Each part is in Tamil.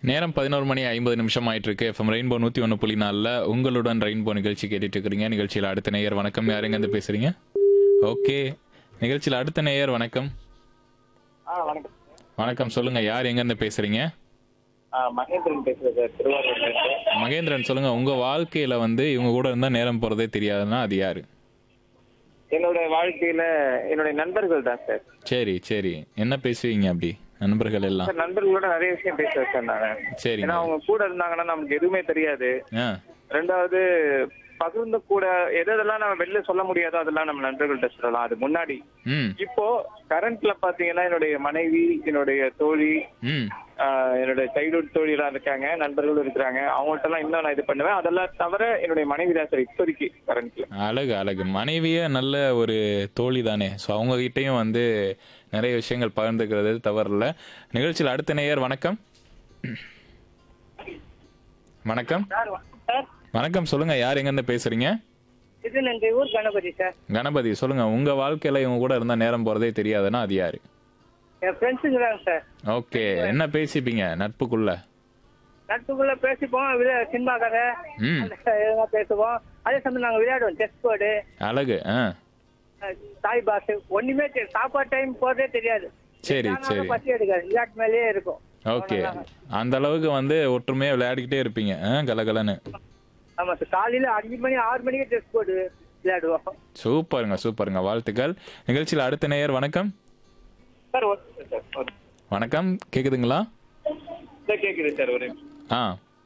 நேரம் பதினோரு மணி ஐம்பது நிமிஷம் ஆயிட்டு இருக்கு எஃப்எம் ரெயின்போ நூத்தி ஒன்று புள்ளி நாலில் உங்களுடன் ரெயின்போ நிகழ்ச்சி கேட்டுட்டு இருக்கிறீங்க நிகழ்ச்சியில் அடுத்த நேயர் வணக்கம் யாருங்க இருந்து பேசுறீங்க ஓகே நிகழ்ச்சியில் அடுத்த நேயர் வணக்கம் ஆ வணக்கம் வணக்கம் சொல்லுங்க யார் எங்க இருந்து பேசுறீங்க ஆ மகேந்திரன் பேசுறேன் சார் திருவாரூர்ல இருந்து மகேந்திரன் சொல்லுங்க உங்க வாழ்க்கையில வந்து இவங்க கூட இருந்தா நேரம் போறதே தெரியாதுன்னா அது யாரு என்னோட வாழ்க்கையில என்னுடைய நண்பர்கள் தான் சார் சரி சரி என்ன பேசுவீங்க அப்படி நண்பர்கள் எல்லாம் சார் நண்பர்களோட நிறைய விஷயம் பேசுவேன் சார் நான் சரிங்க ஏன்னா அவங்க கூட இருந்தாங்கன்னா நமக்கு எதுவுமே தெரியாது ஆ ரெண்டாவது பகிர்ந்து கூட எது எதெல்லாம் நம்ம வெளில சொல்ல முடியாதோ அதெல்லாம் நம்ம நண்பர்கள்ட்ட சொல்லலாம் அது முன்னாடி ம் இப்போ கரண்ட்ல பாத்தீங்கன்னா என்னுடைய மனைவி என்னுடைய தோழி ம் ஆ, என்னுடைய சைல்ட்ஹுட் தோழிலாம் இருக்காங்க நண்பர்களும் இருக்கிறாங்க அவங்கள்ட்ட எல்லாம் இன்னும் நான் இது பண்ணுவேன் அதெல்லாம் தவிர என்னுடைய மனைவி தான் சார் இப்போதைக்கு கரண்ட்ல அழகு அழகு மனைவியே நல்ல ஒரு தோழி தானே ஸோ அவங்க கிட்டயும் வந்து நிறைய விஷயங்கள் பகிர்ந்துக்கிறது தவறில்ல நிகழ்ச்சியில் அடுத்த நேயர் வணக்கம் வணக்கம் சார் சார் வணக்கம் சொல்லுங்க யார் எங்கேருந்து பேசுறீங்க இது நன்றி ஊர் கணபதி சார் கணபதி சொல்லுங்க உங்க வாழ்க்கையில இவங்க கூட இருந்தா நேரம் போறதே தெரியாதுன்னா அது யாரு என் ஃப்ரெண்ட்ஸுங்க தான் சார் ஓகே என்ன பேசிப்பீங்க நட்புக்குள்ள நட்புக்குள்ள பேசிப்போம் விளையா சினிமா கதை ம் அந்த இதெல்லாம் பேசுவோம் அதே சமயம் நாங்கள் விளையாடுவோம் செஸ் போர்டு அழகு ஆ தாய் பாஸ் ஒண்ணுமே தெரியும் சாப்பாடு டைம் போறதே தெரியாது சரி சரி பசி எடுக்காது விளையாட்டு மேலேயே இருக்கும் ஓகே அந்த அளவுக்கு வந்து ஒற்றுமையா விளையாடிக்கிட்டே இருப்பீங்க ஆ கலகலன்னு ஆமா சார் காலையில அஞ்சு மணி ஆறு மணிக்கு செஸ் போர்டு விளையாடுவோம் சூப்பருங்க சூப்பருங்க வாழ்த்துக்கள் நிகழ்ச்சியில் அடுத்த நேயர் வணக்கம் சார் ஒரு சார் ஒரு வணக்கம் கேக்குதுங்களா சார் கேக்குது சார் ஒரு ஆ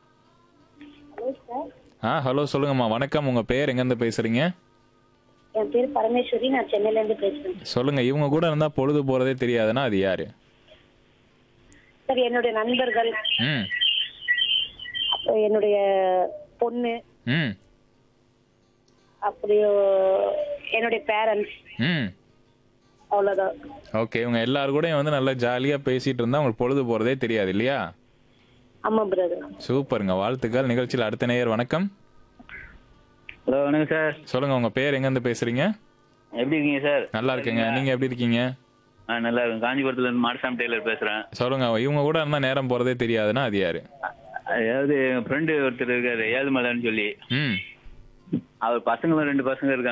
ஆ ஹலோ சொல்லுங்கம்மா வணக்கம் உங்க பேர் எங்கேருந்து பேசுறீங்க என் பேர் பரமேஸ்வரி நான் சென்னையில இருந்து பேசுறேன் சொல்லுங்க இவங்க கூட இருந்தா பொழுது போறதே தெரியாதுன்னா அது யாரு சார் என்னுடைய நண்பர்கள் ம் அப்புறம் என்னுடைய பொண்ணு ம் அப்படியோ என்னுடைய பேரண்ட்ஸ் ம் அவ்வளவுதான் ஓகே இவங்க எல்லாரும் கூடயும் வந்து நல்லா ஜாலியா பேசிட்டு இருந்தா உங்களுக்கு பொழுது போறதே தெரியாது இல்லையா ஆமா பிரதர் சூப்பருங்க வாழ்த்துக்கள் நிகழ்ச்சியில் அடுத்த நேயர் வணக்கம் ஹலோ வணக்கம் சார் சொல்லுங்க உங்க பேர் எங்கேருந்து பேசுறீங்க எப்படி இருக்கீங்க சார் நல்லா இருக்கேங்க நீங்க எப்படி இருக்கீங்க ஆ நல்லா இருக்கும் காஞ்சிபுரத்துல இருந்து மாடசாமி டெய்லர் பேசுறேன் சொல்லுங்க இவங்க கூட இருந்தா நேரம் போறதே தெரியாதுன்னா அது யாரு அதாவது என் ஃப்ரெண்டு ஒருத்தர் இருக்காரு ஏழுமலைன்னு சொல்லி ம் அவர் பசங்களும் ரெண்டு பசங்க இருக்காங்க